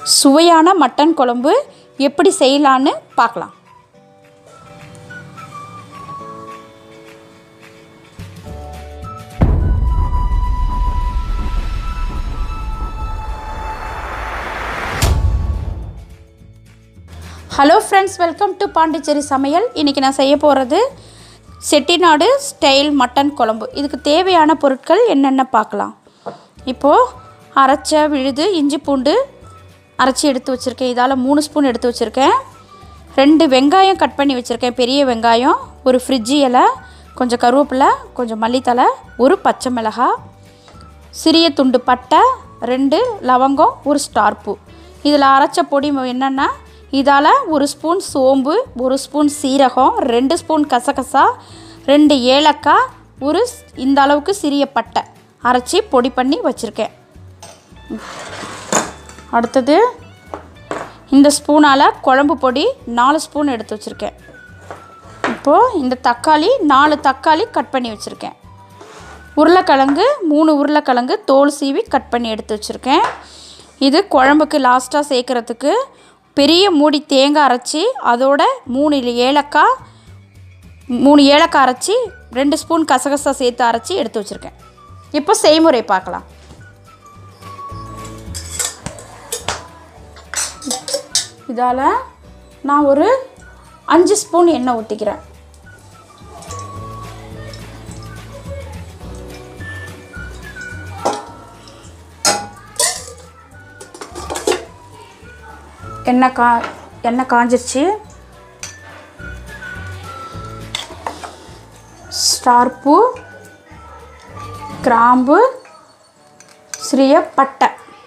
சுவையான மட்டன் குழம்பு எப்படி செய்யலான்னு பார்க்கலாம் hello friends welcome to Pondicherry சமையல் இன்றைக்கி நான் செய்ய போகிறது செட்டிநாடு ஸ்டைல் மட்டன் குழம்பு இதுக்கு தேவையான பொருட்கள் என்னென்ன பார்க்கலாம் இப்போது அரைச்ச விழுது இஞ்சி பூண்டு அரைச்சி எடுத்து வச்சுருக்கேன் இதால் மூணு ஸ்பூன் எடுத்து வச்சுருக்கேன் ரெண்டு வெங்காயம் கட் பண்ணி வச்சுருக்கேன் பெரிய வெங்காயம் ஒரு ஃப்ரிட்ஜி இலை கொஞ்சம் கருவேப்பிலை கொஞ்சம் மல்லித்தலை ஒரு பச்சை மிளகாய் சிறிய துண்டு பட்டை ரெண்டு லவங்கம் ஒரு ஸ்டார் பூ இதில் அரைச்ச பொடி என்னென்னா இதால் ஒரு ஸ்பூன் சோம்பு ஒரு ஸ்பூன் சீரகம் ரெண்டு ஸ்பூன் கசகசா ரெண்டு ஏலக்காய் ஒரு ஸ்- இந்த அளவுக்கு சிறிய பட்டை அரைச்சி பொடி பண்ணி வச்சுருக்கேன் அடுத்தது இந்த ஸ்பூனால் குழம்பு பொடி நாலு ஸ்பூன் எடுத்து வச்சுருக்கேன் இப்போது இந்த தக்காளி நாலு தக்காளி கட் பண்ணி வச்சுருக்கேன் உருளைக்கிழங்கு மூணு உருளைக்கிழங்கு தோல் சீவி கட் பண்ணி எடுத்து வச்சுருக்கேன் இது குழம்புக்கு லாஸ்ட்டாக சேர்க்குறதுக்கு பெரிய மூடி தேங்காய் அரைச்சி அதோட மூணு ஏலக்காய் மூணு ஏலக்காய் அரைச்சி ரெண்டு ஸ்பூன் கசகசா சேர்த்து அரைச்சி எடுத்து வச்சுருக்கேன் இப்போ செய்முறை பார்க்கலாம் இதால் நான் ஒரு அஞ்சு ஸ்பூன் எண்ணெய் ஊற்றிக்கிறேன் எண்ணெய் கா எண்ணெய் காஞ்சிருச்சு ஸ்டார் பூ கிராம்பு சிறிய பட்டை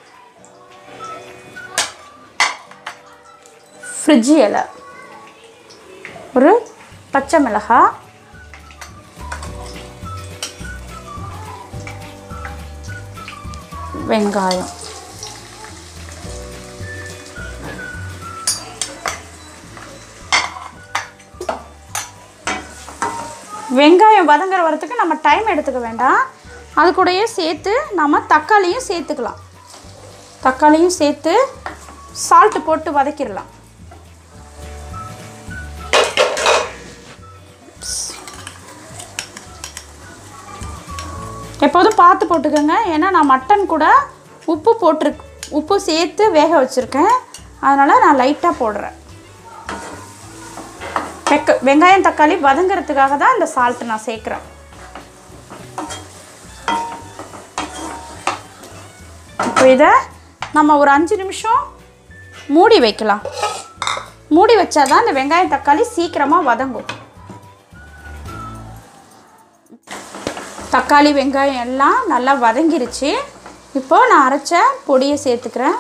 ஃப்ரிட்ஜி இலை ஒரு பச்சை மிளகாய் வெங்காயம் வெங்காயம் வதங்குற வரத்துக்கு நம்ம டைம் எடுத்துக்க வேண்டாம் அது கூடயே சேர்த்து நம்ம தக்காளியும் சேர்த்துக்கலாம் தக்காளியும் சேர்த்து சால்ட்டு போட்டு வதக்கிடலாம் எப்போதும் பார்த்து போட்டுக்கோங்க ஏன்னா நான் மட்டன் கூட உப்பு போட்டிருக்கு உப்பு சேர்த்து வேக வச்சுருக்கேன் அதனால் நான் லைட்டாக போடுறேன் வெக்க வெங்காயம் தக்காளி வதங்கிறதுக்காக தான் இந்த சால்ட்டு நான் சேர்க்குறேன் இப்போ இதை நம்ம ஒரு அஞ்சு நிமிஷம் மூடி வைக்கலாம் மூடி வச்சாதான் இந்த வெங்காயம் தக்காளி சீக்கிரமாக வதங்கும் தக்காளி வெங்காயம் எல்லாம் நல்லா வதங்கிருச்சு இப்போ நான் அரைச்ச பொடியை சேர்த்துக்கிறேன்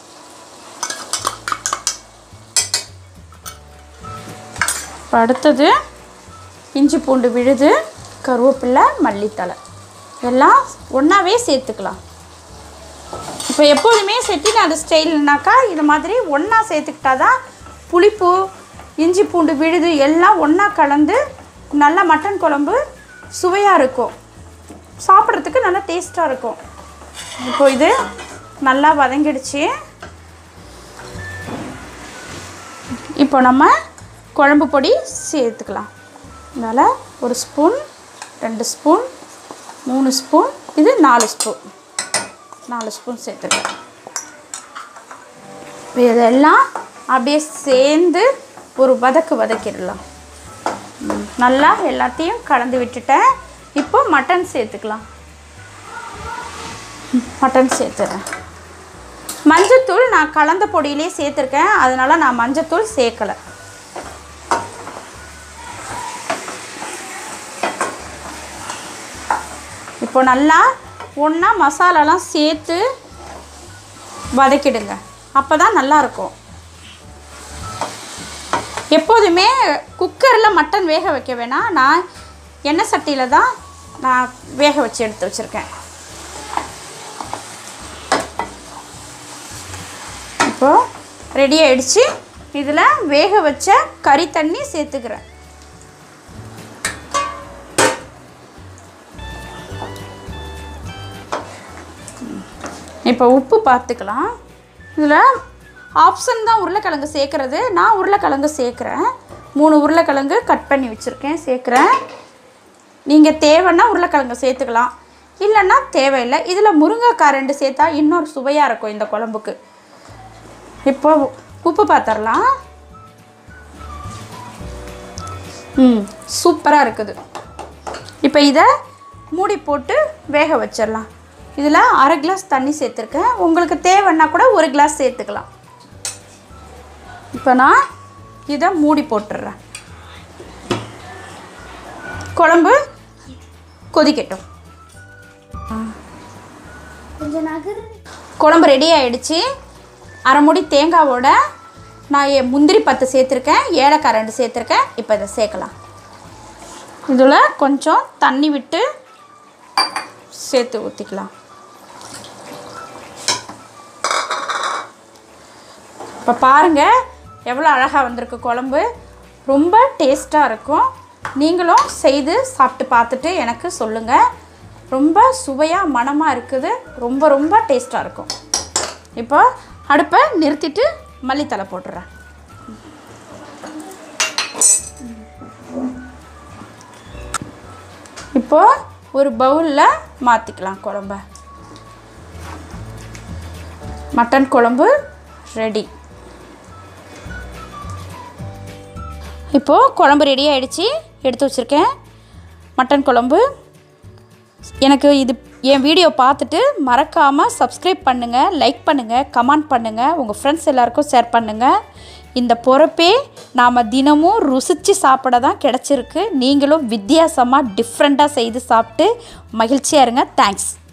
இப்போ அடுத்தது இஞ்சி பூண்டு விழுது கருவேப்பிலை மல்லித்தலை எல்லாம் ஒன்றாவே சேர்த்துக்கலாம் இப்போ எப்போதுமே செட்டிநாடு ஸ்டைல்னாக்கா இது மாதிரி ஒன்றா சேர்த்துக்கிட்டா தான் புளிப்பு இஞ்சி பூண்டு விழுது எல்லாம் ஒன்றா கலந்து நல்ல மட்டன் குழம்பு சுவையாக இருக்கும் சாப்பிட்றதுக்கு நல்லா டேஸ்ட்டாக இருக்கும் இப்போ இது நல்லா வதங்கிடுச்சு இப்போ நம்ம குழம்பு பொடி சேர்த்துக்கலாம் அதனால் ஒரு ஸ்பூன் ரெண்டு ஸ்பூன் மூணு ஸ்பூன் இது நாலு ஸ்பூன் நாலு ஸ்பூன் சேர்த்துக்கலாம் இதெல்லாம் அப்படியே சேர்ந்து ஒரு வதக்கு வதக்கிடலாம் ம், நல்லா எல்லாத்தையும் கலந்து விட்டுட்டேன் இப்போ மட்டன் சேர்த்துக்கலாம் ம், மட்டன் சேர்த்துறேன் மஞ்சத்தூள் நான் கலந்த பொடியிலே சேர்த்துருக்கேன் அதனால் நான் மஞ்சத்தூள் சேர்க்கலை இப்போ நல்லா ஒன்றா மசாலாலாம் சேர்த்து வதக்கிடுங்க அப்போ தான் நல்லாயிருக்கும் எப்போதுமே குக்கரில் மட்டன் வேக வைக்க வேணாம் நான் எண்ணெய் சட்டியில் தான் நான் வேக வச்சு எடுத்து வச்சுருக்கேன் இப்போது ரெடி ஆயிடுச்சு இதில் வேக வச்ச கறி தண்ணி சேர்த்துக்கிறேன் இப்போ உப்பு பார்த்துக்கலாம் இதில் ஆப்ஷன் தான் உருளைக்கிழங்கு சேர்க்குறது நான் உருளைக்கிழங்கு சேர்க்குறேன் மூணு உருளைக்கிழங்கு கட் பண்ணி வச்சுருக்கேன் சேர்க்குறேன் நீங்கள் தேவைன்னா உருளைக்கிழங்கு சேர்த்துக்கலாம் இல்லைன்னா தேவையில்லை இதில் முருங்கைக்காய் ரெண்டு சேர்த்தா இன்னொரு சுவையாக இருக்கும் இந்த குழம்புக்கு இப்போ உப்பு பார்த்துடலாம் ம் சூப்பராக இருக்குது இப்போ இதை மூடி போட்டு வேக வச்சிடலாம் இதில் அரை கிளாஸ் தண்ணி சேர்த்துருக்கேன் உங்களுக்கு தேவைன்னா கூட ஒரு கிளாஸ் சேர்த்துக்கலாம் இப்போ நான் இதை மூடி போட்டுடுறேன் குழம்பு கொதிக்கட்டும் கொஞ்சம் நகரு குழம்பு ரெடி ஆயிடுச்சு அரை மூடி தேங்காவோட நான் என் முந்திரி பத்து சேர்த்துருக்கேன் ஏலக்காய் ரெண்டு சேர்த்துருக்கேன் இப்போ இதை சேர்க்கலாம் இதில் கொஞ்சம் தண்ணி விட்டு சேர்த்து ஊற்றிக்கலாம் இப்போ பாருங்கள் எவ்வளோ அழகாக வந்திருக்கு குழம்பு ரொம்ப டேஸ்ட்டாக இருக்கும் நீங்களும் செய்து சாப்பிட்டு பார்த்துட்டு எனக்கு சொல்லுங்கள் ரொம்ப சுவையாக மணமாக இருக்குது ரொம்ப ரொம்ப டேஸ்ட்டாக இருக்கும் இப்போ அடுப்பை நிறுத்திட்டு மல்லித்தலை போட்டுறேன் இப்போ ஒரு பவுலில் மாற்றிக்கலாம் குழம்ப மட்டன் குழம்பு ரெடி இப்போது குழம்பு ரெடி ஆயிடுச்சு எடுத்து வச்சுருக்கேன் மட்டன் குழம்பு எனக்கு இது என் வீடியோ பார்த்துட்டு மறக்காமல் சப்ஸ்கிரைப் பண்ணுங்கள் லைக் பண்ணுங்கள் கமெண்ட் பண்ணுங்கள் உங்கள் ஃப்ரெண்ட்ஸ் எல்லாருக்கும் ஷேர் பண்ணுங்கள் இந்த பொறுப்பே நாம் தினமும் ருசித்து சாப்பிட தான் கிடச்சிருக்கு நீங்களும் வித்தியாசமாக டிஃப்ரெண்ட்டாக செய்து சாப்பிட்டு மகிழ்ச்சியாக இருங்க தேங்க்ஸ்